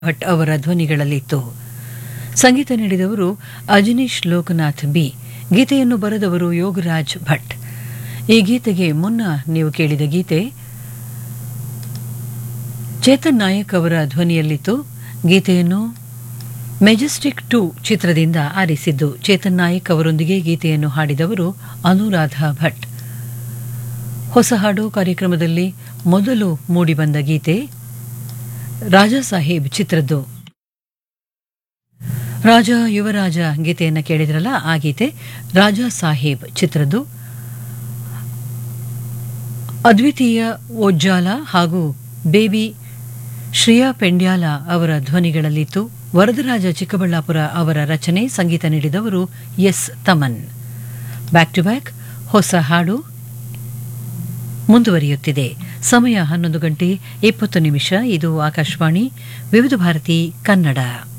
ಭಟ್ ಅವರ ಧ್ವನಿಗಳಲ್ಲಿತ್ತು ಸಂಗೀತ ನೀಡಿದವರು ಅಜನೀಶ್ ಲೋಕನಾಥ್ ಬಿ ಗೀತೆಯನ್ನು ಬರೆದವರು ಯೋಗರಾಜ್ ಭಟ್ ಈ ಗೀತೆಗೆ ಮುನ್ನ ನೀವು ಕೇಳಿದ ಗೀತೆ ಚೇತನ್ ನಾಯಕ್ ಅವರ ಧ್ವನಿಯಲ್ಲಿತ್ತು ಗೀತೆಯನ್ನು ಮೆಜೆಸ್ಟಿಕ್ ಟು ಚಿತ್ರದಿಂದ ಆರಿಸಿದ್ದು ಚೇತನ್ ನಾಯಕ್ ಅವರೊಂದಿಗೆ ಗೀತೆಯನ್ನು ಹಾಡಿದವರು ಅನುರಾಧ ಭಟ್ ಹೊಸ ಹಾಡು ಕಾರ್ಯಕ್ರಮದಲ್ಲಿ ಮೊದಲು ಮೂಡಿಬಂದ ಗೀತೆ ರಾಜಾ ಸಾಹೇಬ್ ಚಿತ್ರದ್ದು ರಾಜ ಯುವರಾಜ ಗೀತೆಯನ್ನು ಕೇಳಿದ್ರಲ್ಲ ಆ ಗೀತೆ ರಾಜಾ ಸಾಹೇಬ್ ಚಿತ್ರದ್ದು ಅದ್ವಿತೀಯ ಒಜ್ಜಾಲ ಹಾಗೂ ಬೇಬಿ ಶ್ರೇಯಾ ಪೆಂಡ್ಯಾಲ ಅವರ ಧ್ವನಿಗಳಲ್ಲಿತ್ತು ವರದರಾಜ ಚಿಕ್ಕಬಳ್ಳಾಪುರ ಅವರ ರಚನೆ ಸಂಗೀತ ನೀಡಿದವರು S Thaman back to back ಹೊಸ ಹಾಡು ಮುಂದುವರಿಯುತ್ತಿದೆ ಸಮಯ ಹನ್ನೊಂದು ಗಂಟೆ ಇಪ್ಪತ್ತು ನಿಮಿಷ ಇದು ಆಕಾಶವಾಣಿ ವಿವಿಧ ಭಾರತಿ ಕನ್ನಡ